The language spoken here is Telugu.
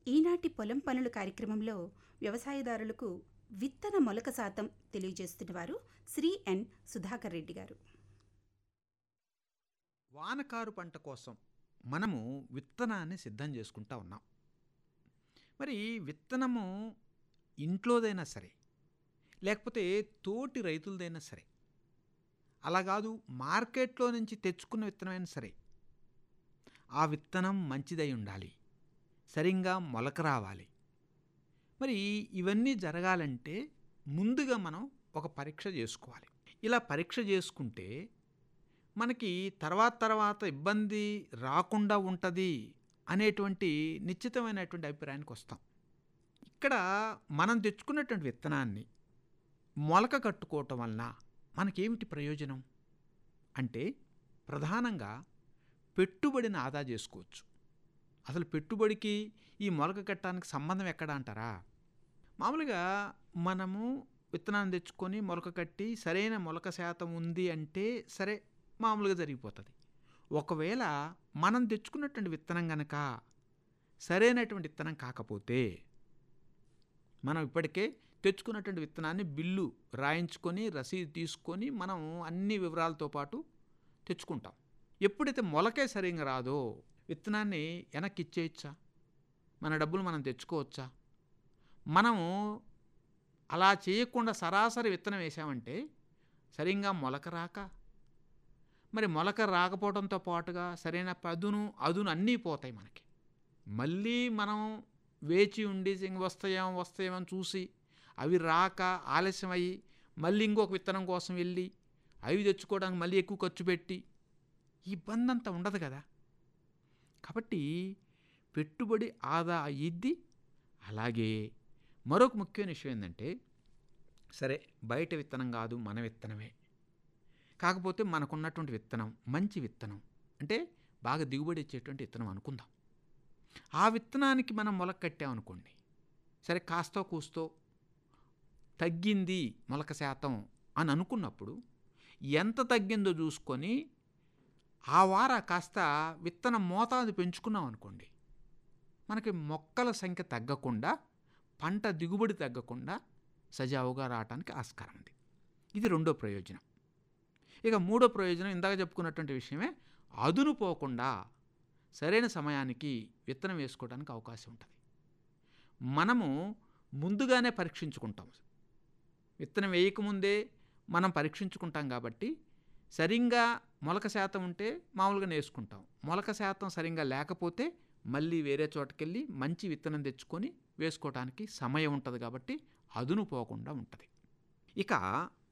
ఈనాటి పొలం పనులు కార్యక్రమంలో వ్యవసాయదారులకు విత్తన మొలక శాతం తెలియజేస్తున్నవారు శ్రీ ఎన్ సుధాకర్ రెడ్డి గారు వానకారు పంట కోసం మనము విత్తనాన్ని సిద్ధం చేసుకుంటా ఉన్నాం మరి విత్తనము ఇంట్లోదైనా సరే లేకపోతే తోటి రైతులదైనా సరే అలా కాదు మార్కెట్లో నుంచి తెచ్చుకున్న విత్తనమైనా సరే ఆ విత్తనం మంచిదై ఉండాలి సరిగ్గా మొలక రావాలి మరి ఇవన్నీ జరగాలంటే ముందుగా మనం ఒక పరీక్ష చేసుకోవాలి ఇలా పరీక్ష చేసుకుంటే మనకి తర్వాత తర్వాత ఇబ్బంది రాకుండా ఉంటుంది అనేటువంటి నిశ్చితమైనటువంటి అభిప్రాయానికి వస్తాం ఇక్కడ మనం తెచ్చుకున్నటువంటి విత్తనాన్ని మొలక కట్టుకోవటం వలన మనకేమిటి ప్రయోజనం అంటే ప్రధానంగా పెట్టుబడిని ఆదా చేసుకోవచ్చు అసలు పెట్టుబడికి ఈ మొలక కట్టడానికి సంబంధం ఎక్కడ అంటారా మామూలుగా మనము విత్తనాన్ని తెచ్చుకొని మొలక కట్టి సరైన మొలక శాతం ఉంది అంటే సరే మామూలుగా జరిగిపోతుంది ఒకవేళ మనం తెచ్చుకున్నటువంటి విత్తనం గనక సరైనటువంటి విత్తనం కాకపోతే మనం ఇప్పటికే తెచ్చుకున్నటువంటి విత్తనాన్ని బిల్లు రాయించుకొని రసీదు తీసుకొని మనం అన్ని వివరాలతో పాటు తెచ్చుకుంటాం ఎప్పుడైతే మొలకే సరిగ్గా రాదో విత్తనాన్ని వెనక్కి ఇచ్చేయచ్చా మన డబ్బులు మనం తెచ్చుకోవచ్చా మనము అలా చేయకుండా సరాసరి విత్తనం వేసామంటే సరిగ్గా మొలక రాక మరి మొలక రాకపోవడంతో పాటుగా సరైన పదును అదును అన్నీ పోతాయి మనకి మళ్ళీ మనం వేచి ఉండి ఇంక వస్తాయేమో వస్తాయేమో అని చూసి అవి రాక ఆలస్యం అయ్యి మళ్ళీ ఇంకొక విత్తనం కోసం వెళ్ళి అవి తెచ్చుకోవడానికి మళ్ళీ ఎక్కువ ఖర్చు పెట్టి ఈ ఇబ్బంది అంతా ఉండదు కదా కాబట్టి పెట్టుబడి ఆదా అయ్యిద్ది అలాగే మరొక ముఖ్యమైన విషయం ఏంటంటే సరే బయట విత్తనం కాదు మన విత్తనమే కాకపోతే మనకున్నటువంటి విత్తనం మంచి విత్తనం అంటే బాగా దిగుబడి ఇచ్చేటువంటి విత్తనం అనుకుందాం ఆ విత్తనానికి మనం మొలక కట్టామనుకోండి సరే కాస్తో కూస్తో తగ్గింది మొలక శాతం అని అనుకున్నప్పుడు ఎంత తగ్గిందో చూసుకొని ఆ వార కాస్త విత్తన మోతాదు పెంచుకున్నాం అనుకోండి మనకి మొక్కల సంఖ్య తగ్గకుండా పంట దిగుబడి తగ్గకుండా సజావుగా రావడానికి ఆస్కారం ఉంది ఇది రెండో ప్రయోజనం ఇక మూడో ప్రయోజనం ఇందాక చెప్పుకున్నటువంటి విషయమే అదును పోకుండా సరైన సమయానికి విత్తనం వేసుకోవడానికి అవకాశం ఉంటుంది మనము ముందుగానే పరీక్షించుకుంటాం విత్తనం వేయకముందే మనం పరీక్షించుకుంటాం కాబట్టి సరిగ్గా మొలక శాతం ఉంటే మామూలుగా నేసుకుంటాం మొలక శాతం సరిగ్గా లేకపోతే మళ్ళీ వేరే చోటకెళ్ళి మంచి విత్తనం తెచ్చుకొని వేసుకోవడానికి సమయం ఉంటుంది కాబట్టి అదును పోకుండా ఉంటుంది ఇక